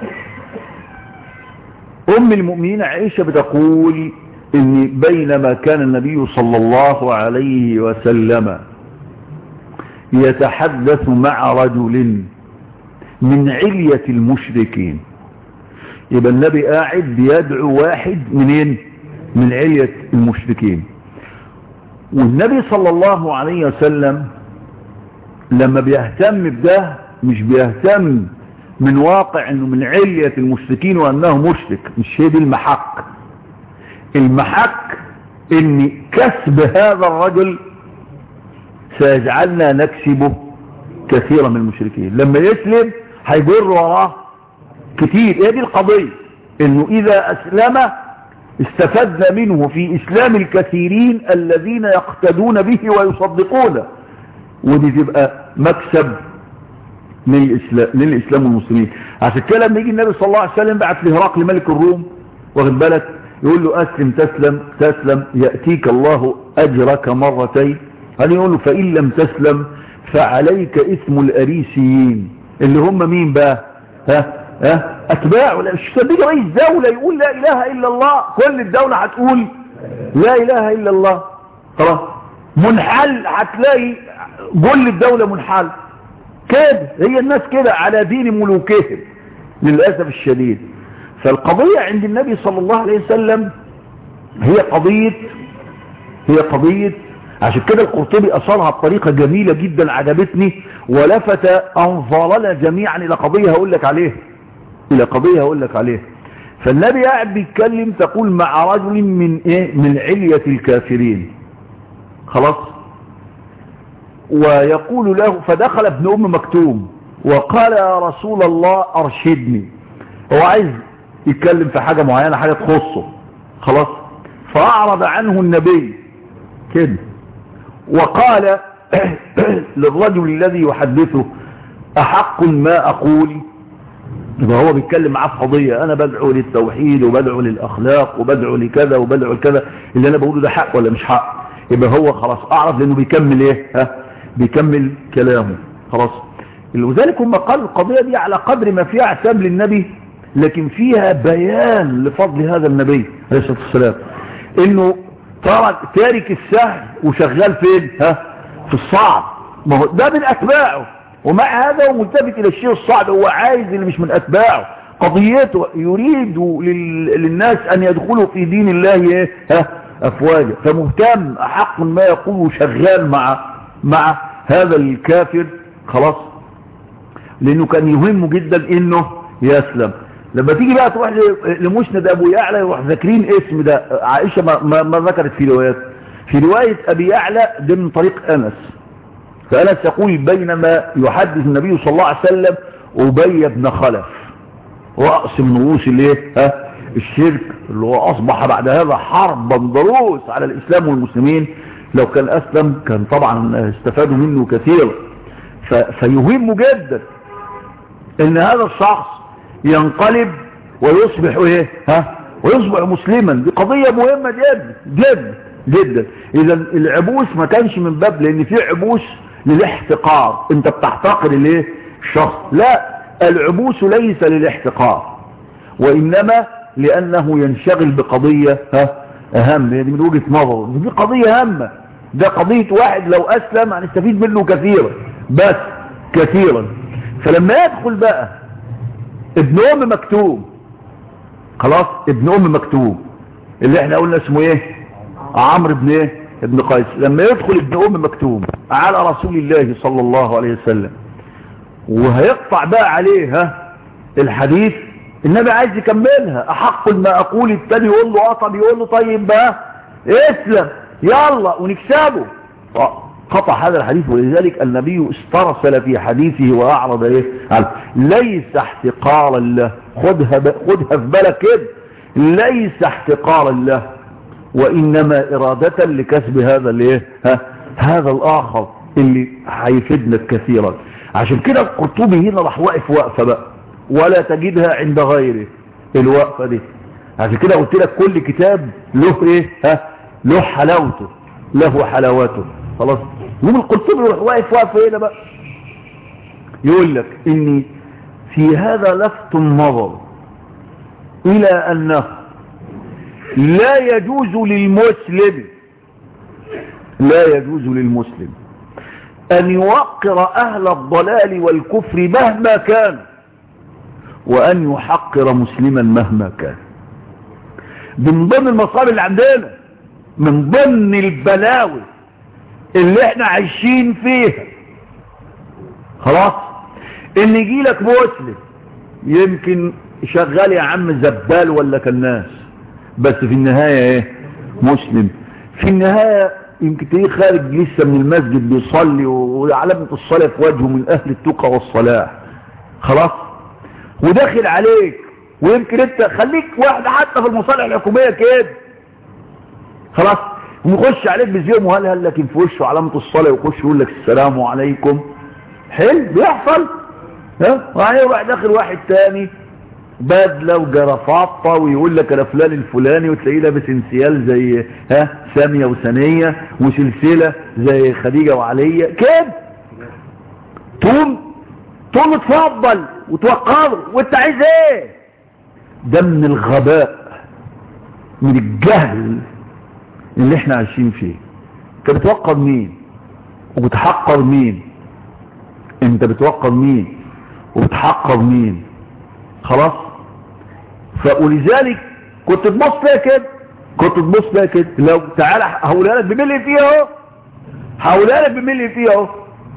أم المؤمنين عائشة بتقول إن بينما كان النبي صلى الله عليه وسلم يتحدث مع رجل من علية المشركين يبقى النبي قاعد بيدعو واحد منين من علية المشركين والنبي صلى الله عليه وسلم لما بيهتم بده مش بيهتم من واقع انه من علية المشركين وانه مشرك مش هي دي المحك المحك ان كسب هذا الرجل سيجعلنا نكسبه كثيرا من المشركين لما يسلم هيجر وراه كتير ايه دي القضية انه اذا اسلم استفدنا منه في اسلام الكثيرين الذين يقتدون به ويصدقونه ودي تبقى مكسب للإسلام, للإسلام والمسلمين عشان كده لما يجي النبي صلى الله عليه وسلم بعت لهرقل ملك الروم واخد بالك يقول له أسلم تسلم تسلم يأتيك الله أجرك مرتين هل يقول له فإن لم تسلم فعليك اسم الأريسيين اللي هم مين بقى ها ها أتباع مش بيجي رئيس دولة يقول لا إله إلا الله كل الدولة هتقول لا إله إلا الله خلاص منحل هتلاقي كل الدولة منحل كده هي الناس كده على دين ملوكهم للأسف الشديد فالقضية عند النبي صلى الله عليه وسلم هي قضية هي قضية عشان كده القرطبي أصلها بطريقة جميلة جدا عجبتني ولفت أنظارنا جميعا إلى قضية هقول لك عليها إلى قضية هقول لك عليها فالنبي قاعد بيتكلم تقول مع رجل من إيه من علية الكافرين خلاص ويقول له فدخل ابن أم مكتوم وقال يا رسول الله أرشدني هو عايز يتكلم في حاجة معينة حاجة تخصه خلاص فأعرض عنه النبي كده وقال للرجل الذي يحدثه أحق ما أقول يبقى هو بيتكلم معاه في قضية أنا بدعو للتوحيد وبدعو للأخلاق وبدعو لكذا وبدعو لكذا اللي أنا بقوله ده حق ولا مش حق يبقى هو خلاص أعرف لأنه بيكمل إيه ها بيكمل كلامه خلاص ولذلك هم قالوا القضية دي على قدر ما فيها اعتاب للنبي لكن فيها بيان لفضل هذا النبي عليه الصلاة والسلام انه ترك تارك السهل وشغال فين ها في الصعب ما هو ده من اتباعه ومع هذا هو ملتفت الى الشيء الصعب هو عايز اللي مش من اتباعه قضيته يريد لل... للناس ان يدخلوا في دين الله ايه ها افواجا فمهتم احق ما يقول شغال مع مع هذا الكافر خلاص لانه كان يهمه جدا انه يسلم لما تيجي بقى تروح لمسند ابو يعلى يروح ذاكرين اسم ده عائشة ما, ما, ما ذكرت في روايات في رواية ابي يعلى ده من طريق انس فانس يقول بينما يحدث النبي صلى الله عليه وسلم ابي بن خلف رأس من رؤوس الايه ها الشرك اللي هو اصبح بعد هذا حربا ضروس على الاسلام والمسلمين لو كان اسلم كان طبعا استفادوا منه كثيرا فيهم جدا ان هذا الشخص ينقلب ويصبح ايه ها ويصبح مسلما دي قضية مهمة جدا جدا جدا اذا العبوس ما كانش من باب لان في عبوس للاحتقار انت بتحتقر الايه الشخص لا العبوس ليس للاحتقار وانما لانه ينشغل بقضية ها اهم يعني من وجهة نظره دي قضية هامة ده قضية واحد لو اسلم هنستفيد منه كثيرا بس كثيرا فلما يدخل بقى ابن ام مكتوب خلاص ابن ام مكتوب اللي احنا قلنا اسمه ايه عمرو بن ايه ابن قيس لما يدخل ابن ام مكتوب على رسول الله صلى الله عليه وسلم وهيقطع بقى عليه ها الحديث النبي عايز يكملها احق ما اقول التاني يقول له اه طب يقول له طيب بقى اسلم يلا ونكسبه قطع هذا الحديث ولذلك النبي استرسل في حديثه واعرض ايه ليس احتقارا له خدها ب... خدها في بالك كده ليس احتقارا له وانما ارادة لكسب هذا الايه ها هذا الاخر اللي هيفيدنا كثيرا عشان كده القرطبي هنا راح واقف وقفه بقى ولا تجدها عند غيره الوقفه دي عشان كده قلت لك كل كتاب له ايه ها له حلاوته له حلاوته خلاص يوم القرطبي يروح واقف واقف هنا بقى يقول لك اني في هذا لفت النظر الى انه لا يجوز للمسلم لا يجوز للمسلم ان يوقر اهل الضلال والكفر مهما كان وان يحقر مسلما مهما كان من ضمن المصائب اللي عندنا من ضمن البلاوي اللي احنا عايشين فيها خلاص ان يجي لك مسلم يمكن شغال يا عم زبال ولا كناس بس في النهاية ايه مسلم في النهاية يمكن تلاقيه خارج لسه من المسجد بيصلي وعلامة الصلاة في وجهه من اهل التقى والصلاح خلاص وداخل عليك ويمكن انت خليك واحد حتى في المصالح الحكومية كده خلاص ويخش عليك بزيهم وهل لكن في وشه علامة الصلاة ويخش يقول لك السلام عليكم حلو بيحصل ها وبعدين يروح داخل واحد تاني بدله وجرافطه ويقول لك انا فلان الفلاني وتلاقيه لابس انسيال زي ها ساميه وسنيه وسلسله زي خديجه وعليه كده تقوم تقوم تفضل وتوقره وانت عايز ايه ده من الغباء من الجهل اللي احنا عايشين فيه انت بتوقر مين وبتحقر مين انت بتوقر مين وبتحقر مين خلاص فولذلك كنت تبص فيها كده كنت تبص فيها كده لو تعالى هقولها لك بملي فيها اهو هقولها لك بملي فيها اهو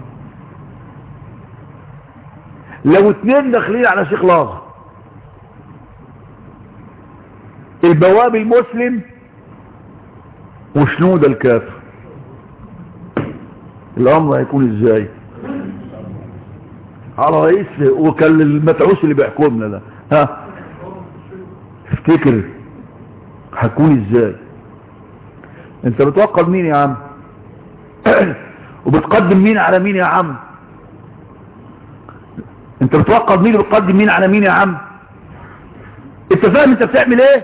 لو اتنين داخلين على شيخ لازم البواب المسلم وشنود الكافر الامر هيكون ازاي على رئيس وكان المتعوس اللي بيحكمنا ده ها افتكر هتكون ازاي انت بتوقف مين يا عم وبتقدم مين على مين يا عم انت بتوقف مين وبتقدم مين على مين يا عم انت فاهم انت بتعمل ايه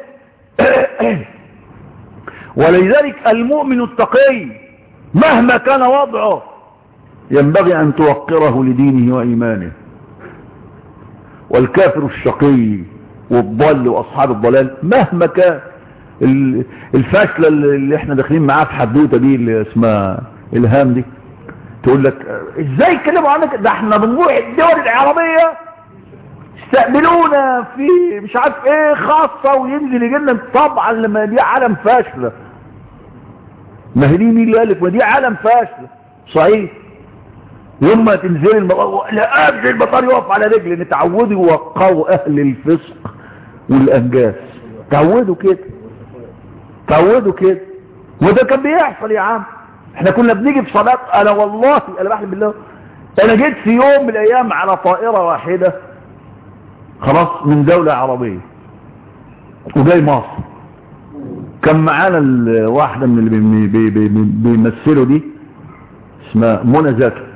ولذلك المؤمن التقي مهما كان وضعه ينبغي أن توقره لدينه وإيمانه والكافر الشقي والضل وأصحاب الضلال مهما كان الفاشلة اللي احنا داخلين معاه في حدوتة دي اللي اسمها الهام دي تقول لك ازاي يتكلموا عنك ده احنا بنروح الدول العربية استقبلونا في مش عارف ايه خاصة وينزل يجي لنا طبعا لما دي عالم فاشلة ما هي دي مين اللي قالك ما دي عالم فاشلة صحيح يوم ما تنزل المطار لا ابدا المطار يقف على رجل ان تعودوا يوقعوا اهل الفسق والانجاز تعودوا كده تعودوا كده وده كان بيحصل يا عم احنا كنا بنيجي في صلاة انا والله انا بحلم بالله انا جيت في يوم من الايام على طائرة واحدة خلاص من دولة عربية وجاي مصر كان معانا الواحدة من اللي بي- بي- بي- بيمثلوا دي اسمها منى زكي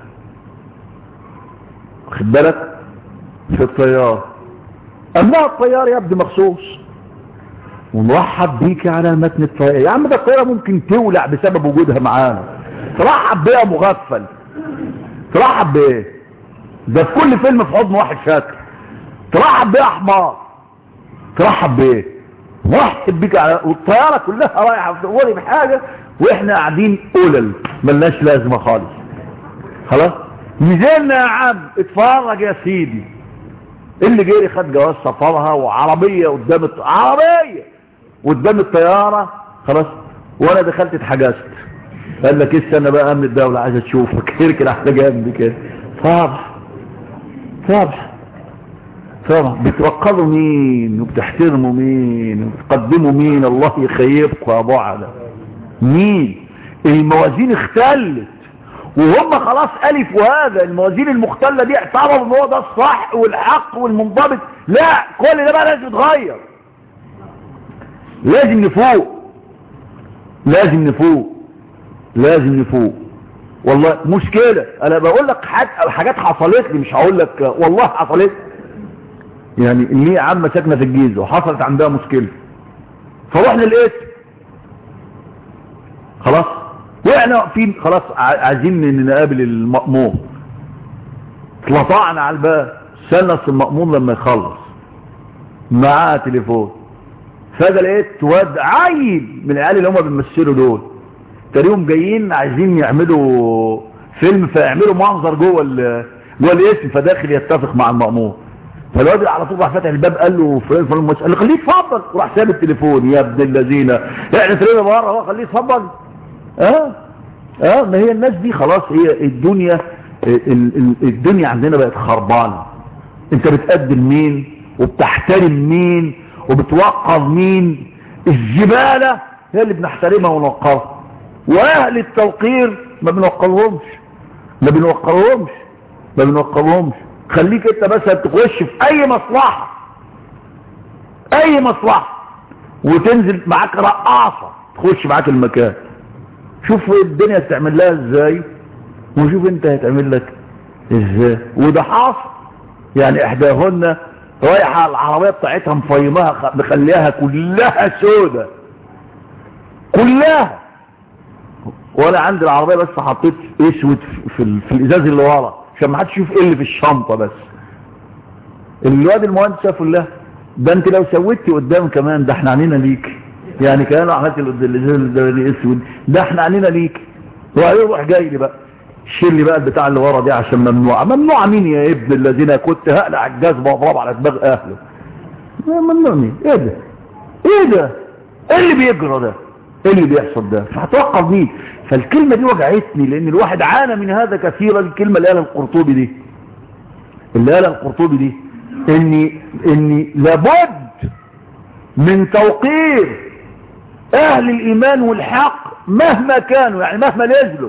واخد بالك في الطيار أمنها الطيار يبدو مخصوص ونرحب بيك على متن الطيار يا عم ده الطيارة ممكن تولع بسبب وجودها معانا ترحب بيها مغفل ترحب بايه ده في كل فيلم في حضن واحد شاكر ترحب بيه حمار ترحب بايه مرحب بيك على والطيارة كلها رايحة بتقولي بحاجة واحنا قاعدين قلل ملناش لازمة خالص خلاص نزلنا يا عم اتفرج يا سيدي اللي جيري خد جواز سفرها وعربية قدام الط... عربية قدام الطيارة خلاص وانا دخلت اتحجزت قال لك ايه استنى بقى امن الدولة عايزة تشوفك اركن على جنبي كده طبعا طبعا طبعا بتوقظوا مين وبتحترموا مين وبتقدموا مين الله يخيبكم يا بعض مين الموازين اختلت وهم خلاص ألفوا هذا الموازين المختلة دي اعتبروا ان هو ده الصح والحق والمنضبط لا كل ده بقى لازم يتغير لازم نفوق لازم نفوق لازم نفوق والله مشكلة انا بقول لك حاج- حاجات حصلت لي مش هقول لك والله حصلت لي. يعني ليه عمة ساكنة في الجيزة وحصلت عندها مشكلة فروحنا الاسم خلاص واحنا في خلاص ع- عايزين ن- نقابل المأمور طلعنا على الباب استنى أصل المأمور لما يخلص معاه تليفون فجأة لقيت واد عيل من العيال اللي هم بيمثلوا دول تقريبا جايين عايزين يعملوا فيلم فيعملوا منظر جوه ال- جوه الاسم فداخل يتفق مع المأمور فالواد على طول راح فاتح الباب قال له فلان فلان مش- قال له خليه يتفضل وراح ساب التليفون يا ابن الذين احنا ترينا بره اهو خليه يتفضل اه اه ما هي الناس دي خلاص هي الدنيا ال- ال- الدنيا عندنا بقت خربانه انت بتقدم مين وبتحترم مين وبتوقظ مين الزباله هي اللي بنحترمها ونوقرها واهل التوقير ما بنوقرهمش ما بنوقرهمش ما بنوقرهمش خليك انت بس تخش في اي مصلحه اي مصلحه وتنزل معاك رقاصه تخش معاك المكان شوف الدنيا تعمل لها ازاي وشوف انت هتعمل لك ازاي وده حاصل يعني احداهن رايحة العربية بتاعتها مفيمها خ- مخليها كلها سودة كلها وانا عندي العربية بس حطيت اسود في, في, ال- في الازاز اللي ورا عشان ما حدش يشوف ايه اللي في الشنطة بس الواد المهندس شافه الله ده انت لو سويتي قدام كمان ده احنا عنينا ليك يعني كان لو عملت ال- الازاز اللي اسود ده احنا عنينا ليك وهيروح جاي لي بقى شيل لي بقى البتاع اللي ورا دي عشان ممنوع ممنوع مين يا ابن الذين كنت هقلع الجزمه واضرب على دماغ اهله ممنوع مين ايه ده ايه ده ايه اللي بيجرى ده ايه اللي بيحصل ده فهتوقف مين فالكلمه دي وجعتني لان الواحد عانى من هذا كثيرا الكلمه اللي قالها القرطبي دي اللي قالها القرطبي دي اني اني لابد من توقير اهل الايمان والحق مهما كانوا يعني مهما نزلوا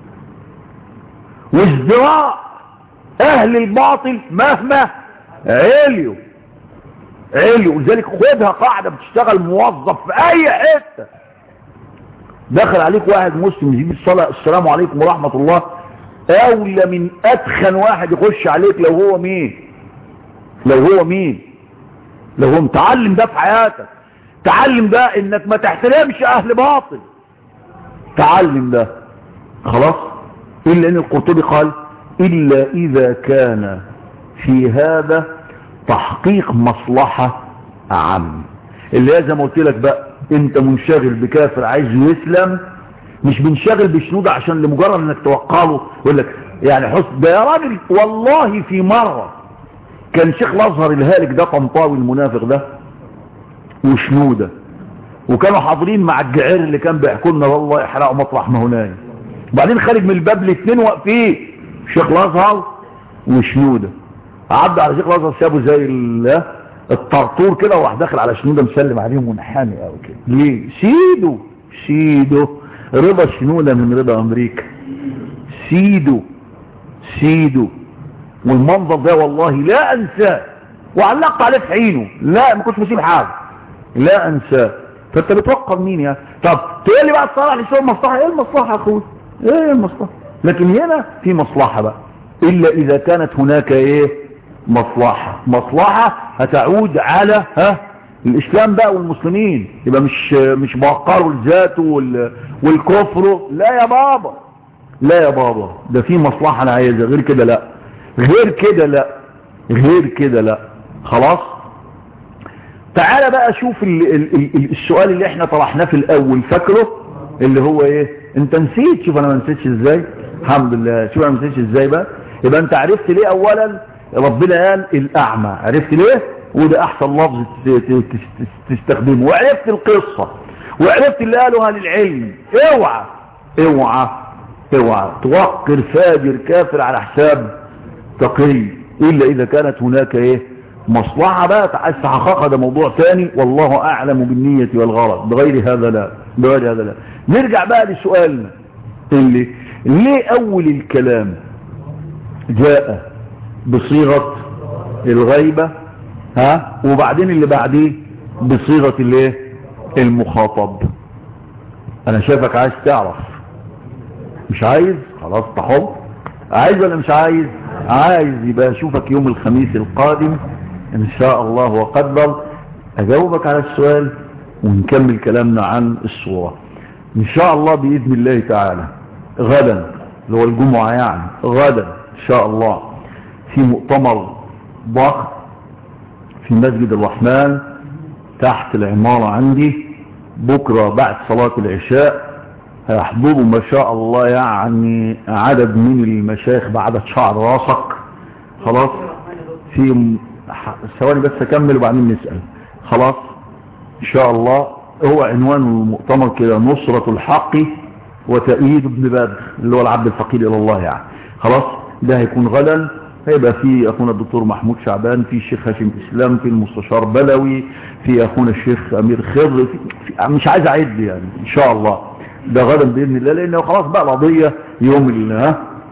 وازدراء اهل الباطل مهما عليوا عليوا ولذلك خدها قاعدة بتشتغل موظف في اي حتة دخل عليك واحد مسلم يجيب الصلاة السلام عليكم ورحمة الله اولى من اتخن واحد يخش عليك لو هو مين لو هو مين لو هو متعلم ده في حياتك تعلم ده انك ما تحترمش اهل باطل تعلم ده خلاص إلا أن القرطبي قال إلا إذا كان في هذا تحقيق مصلحة عام اللي هي زي ما قلت لك بقى انت منشغل بكافر عايز يسلم مش بنشغل بشنودة عشان لمجرد انك توقعه يقول لك يعني حسن ده يا راجل والله في مرة كان شيخ الازهر الهالك ده طنطاوي المنافق ده وشنودة وكانوا حاضرين مع الجعير اللي كان بيحكوا لنا والله يحرقوا مطرح ما هناك وبعدين خارج من الباب الاثنين واقفين شيخ الازهر وشنودة عدى على شيخ الازهر سابه زي الطرطور كده وراح داخل على شنودة مسلم عليهم منحني قوي كده ليه سيدو سيدو رضا شنودة من رضا امريكا سيدو سيدو والمنظر ده والله لا انساه وعلقت عليه في عينه لا ما كنتش بسيب حاجه لا انساه فانت بتوقر مين يا طب تقول لي بقى الصلاح لشوف مصلحه ايه المصلحه يا اخويا ايه المصلحه لكن هنا في مصلحه بقى الا اذا كانت هناك ايه مصلحه مصلحه هتعود على ها الاسلام بقى والمسلمين يبقى مش مش بوقروا الذات والكفر لا يا بابا لا يا بابا ده في مصلحه انا عايزها غير كده لا غير كده لا غير كده لا خلاص تعال بقى شوف ال ال ال السؤال اللي احنا طرحناه في الاول فاكره اللي هو ايه انت نسيت شوف انا ما نسيتش ازاي الحمد لله شوف انا ما نسيتش ازاي بقى يبقى انت عرفت ليه اولا ربنا قال الاعمى عرفت ليه وده احسن لفظ تستخدمه وعرفت القصة وعرفت اللي قالوا اهل العلم اوعى اوعى اوعى توقر فاجر كافر على حساب تقي الا اذا كانت هناك ايه مصلحة بقى تعال تحققها ده موضوع ثاني والله اعلم بالنية والغرض بغير هذا لا بغير هذا لا نرجع بقى لسؤالنا اللي ليه اول الكلام جاء بصيغة الغيبة ها وبعدين اللي بعديه بصيغة الايه المخاطب انا شايفك عايز تعرف مش عايز خلاص تحب عايز ولا مش عايز عايز يبقى اشوفك يوم الخميس القادم ان شاء الله وقدر اجاوبك على السؤال ونكمل كلامنا عن الصورة ان شاء الله باذن الله تعالى غدا اللي هو الجمعة يعني غدا ان شاء الله في مؤتمر ضخم في مسجد الرحمن تحت العمارة عندي بكرة بعد صلاة العشاء هيحضروا ما شاء الله يعني عدد من المشايخ بعدد شعر راسك خلاص في ثواني بس اكمل وبعدين نسأل خلاص ان شاء الله هو عنوان المؤتمر كده نصرة الحق وتأييد ابن بدر اللي هو العبد الفقير الى الله يعني خلاص ده هيكون غدا هيبقى في اخونا الدكتور محمود شعبان في الشيخ هاشم اسلام في المستشار بلوي في اخونا الشيخ امير خضر في في مش عايز اعد يعني ان شاء الله ده غدا باذن الله لانه خلاص بقى القضيه يوم ال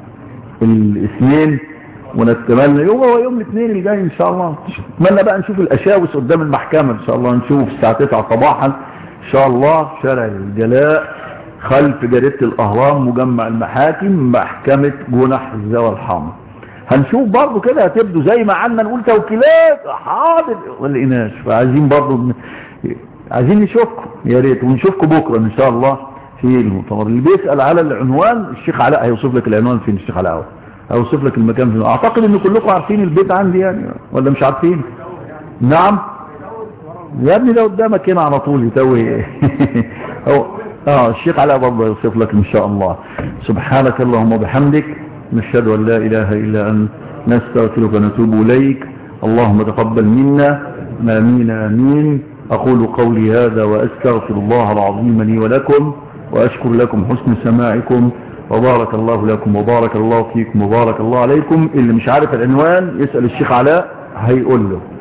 الاثنين ونتمنى يوم هو يوم الاثنين الجاي ان شاء الله نتمنى بقى نشوف الاشاوس قدام المحكمه ان شاء الله نشوف الساعه 9 صباحا ان شاء الله شارع الجلاء خلف جريده الاهرام مجمع المحاكم محكمه جنح الزاويه الحمراء هنشوف برضه كده هتبدو زي ما عنا نقول توكيلات حاضر ولا لقيناش فعايزين برضه عايزين نشوفكم يا ريت ونشوفكم بكره ان شاء الله في المؤتمر اللي بيسال على العنوان الشيخ علاء هيوصف لك العنوان فين الشيخ علاء هيوصف لك المكان فين اعتقد ان كلكم عارفين البيت عندي يعني ولا مش عارفين نعم يا ابني ده قدامك هنا على طول يتوي هو اه الشيخ علاء برضه يوصف لك ان شاء الله سبحانك اللهم وبحمدك نشهد أن لا إله إلا أن نستغفرك ونتوب إليك اللهم تقبل منا آمين آمين أقول قولي هذا وأستغفر الله العظيم لي ولكم وأشكر لكم حسن سماعكم وبارك الله لكم وبارك الله فيكم وبارك الله عليكم اللي مش عارف العنوان يسأل الشيخ علاء هيقول له